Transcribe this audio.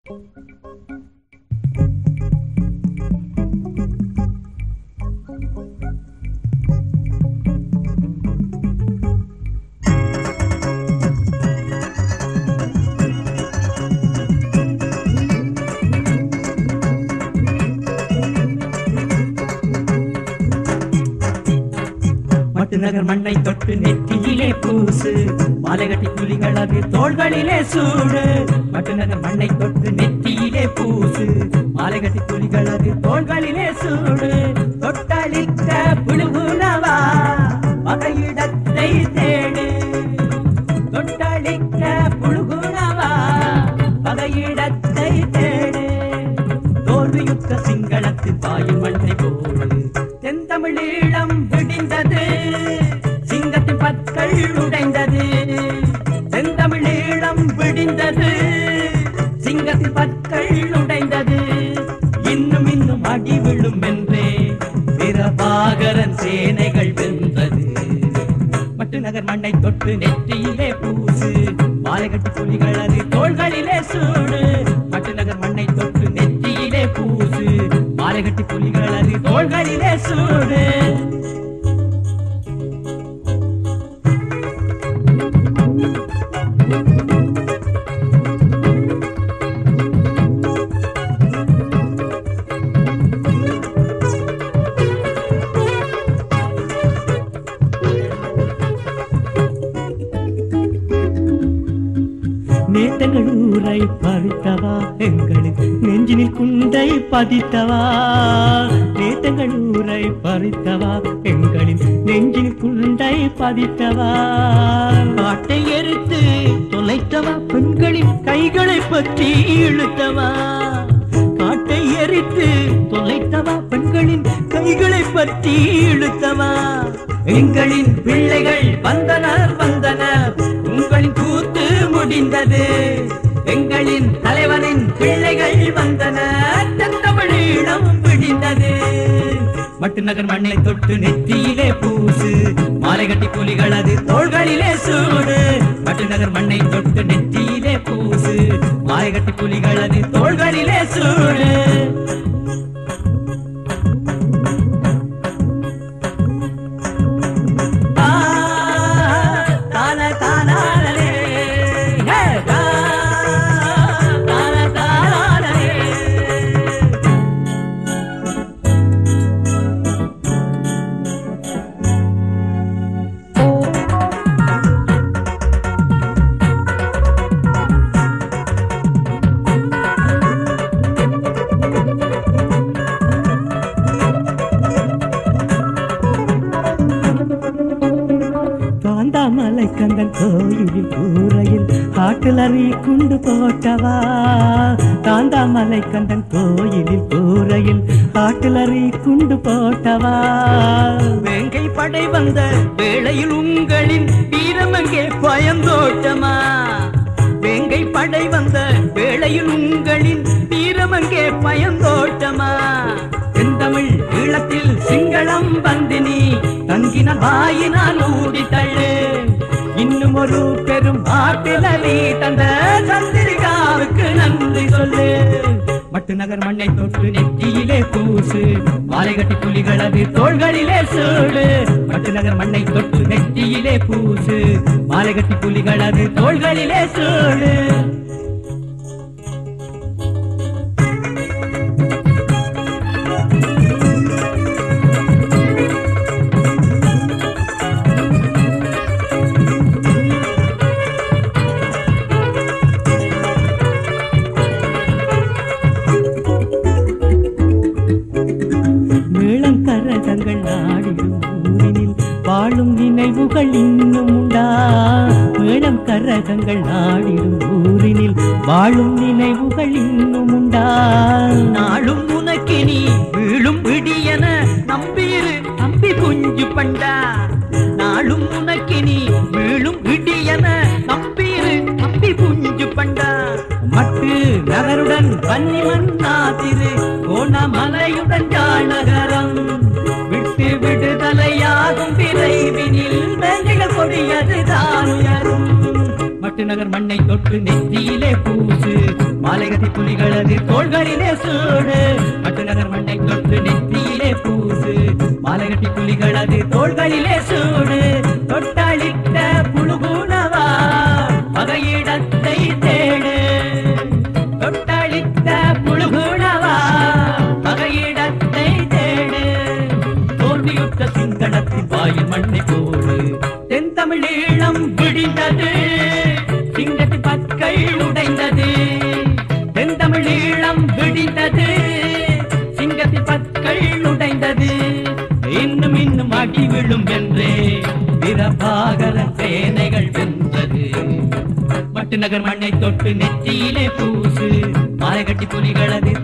நகர் மண்ணை தொட்டு நெற்றியிலே பூசு மாலை கட்டி துளிகள் அது தோள்களிலே சூடு நகர் மண்ணை தொட்டு நெற்றியிலே பூசு மாலை கட்டி துளிகள் அது தோள்களிலே சூடு தொட்டளித்த புழுகுனவா வகையிடத்தை தேடு தொட்டளிக்க புழுகுனவா வகையிடத்தை தேடு தோல்வியுற்ற சிங்களத்தின் பாயும் மண்ணை போடு தென்தமிழீழம் விடிந்தது சிங்கத்தின் பற்கள் உடைந்தது தென்தமிழீழம் விடிந்தது சிங்கத்தின் பற்கள் உடைந்தது இன்னும் இன்னும் அடி விழும் என்றே பிரபாகரன் சேனைகள் வென்றது மட்டு நகர் மண்ணை தொட்டு நெற்றியிலே பூசு மாலை கட்டி புலிகள் அது தோள்களிலே சூடு மட்டு நகர் மண்ணை தொட்டு நெற்றியிலே பூசு மாலை கட்டி புலிகள் அது தோள்களிலே சூடு நேத்தங்கள் ஊரை பறித்தவா எங்களுக்கு நெஞ்சினில் குண்டை பதித்தவா நேத்தங்கள் ஊரை பறித்தவா எங்களின் நெஞ்சினில் குண்டை பதித்தவா காட்டை எரித்து தொலைத்தவா பெண்களின் கைகளை பற்றி இழுத்தவா காட்டை எரித்து தொலைத்தவா பெண்களின் கைகளை பற்றி இழுத்தவா எங்களின் பிள்ளைகள் வந்தனர் வந்தனர் உங்களின் கூத்து முடிந்தது எங்களின் தலைவனின் பிள்ளைகள் வந்தனர் தமிழீழம் பிடிந்தது மட்டு நகர் மண்ணை தொட்டு நெத்தியிலே பூசு மாலை கட்டி புலிகள் அது தோள்களிலே சூடு மட்டு நகர் மண்ணை தொட்டு நெத்தியிலே பூசு மாலை கட்டி புலிகள் அது தோள்களிலே சூடு ஆ, தான தானானே, ஹே, தா, தான தானானே. காந்தாமலை கந்தன் கோயிலில் கூரையில் காட்டுலறி குண்டு போட்டவா காந்தாமலை கந்தன் கோயிலில் கூரையில் காட்டுலறி குண்டு போட்டவா வேங்கை படை வந்த வேளையில் உங்களின் வீரமங்கே பயந்தோட்டமா வேங்கை படை வந்த வேளையில் உங்களின் வீரமங்கே பயந்தோட்டமா செந்தமிழ் ஈழத்தில் சிங்களம் வந்தினி தங்கின வாயினால் ஊடி தள்ளு இன்னும் ஒரு பெரும் ஆட்டிலி தந்த சந்திரிகாவுக்கு நன்றி சொல்லு மட்டு நகர் மண்ணை தொட்டு நெற்றியிலே பூசு மாலை கட்டி புலிகள் அது தோள்களிலே சூடு மட்டு நகர் மண்ணை தொட்டு நெற்றியிலே பூசு மாலை கட்டி புலிகள் அது தோள்களிலே சூடு மேளங்கரகங்கள் நாடிடும் ஊரினில் வாழும் நினைவுகள் இன்னும் உண்டா மேளம் கரகங்கள் நாடிடும் ஊரினில் வாழும் நினைவுகள் இன்னும் உண்டா நாளும் உனக்கு நீ வீழும் விடியன நம்பியிரு நம்பி குஞ்சு பண்டா நாளும் உனக்கு நீ வீழும் விடியன நம்பியிரு நம்பி குஞ்சு பண்டா மட்டு நகருடன் வன்னி மன்னாதிரு கோணமலையுடன் ஜானகரம் விட்டு விடுதலையாகும் விரைவினில் மேலைகள் கொடியது தான் உயரும் மட்டு நகர் மண்ணை தொட்டு நெற்றியிலே பூசு மாலைகதி புலிகளது தோள்களிலே சூடு மட்டு நகர் மண்ணை தொட்டு நெற்றியிலே பூசு மாலைகட்டி புலிகளது தோள்களிலே சூடு தொட்டாளிட்ட புழுகுணவா பகையிடத்தை தேடு தொட்டாளித்த புழுகுணவா பகையிடத்தை தேடு தோல்வியுற்ற சிங்களத்தின் வாயில் மண்ணை போடு தென் தமிழீழம் விடிந்தது சிங்கத்தின் பற்கள் உடைந்தது தென் தமிழீழம் விடிந்தது சிங்கத்தின் பற்கள் உடைந்தது இன்னும் இன்னும் அடி விழும் என்றே பிரபாகர சேனைகள் வென்றது மட்டு நகர் மண்ணை தொட்டு நெற்றியிலே பூசு மாலை கட்டி புலிகளது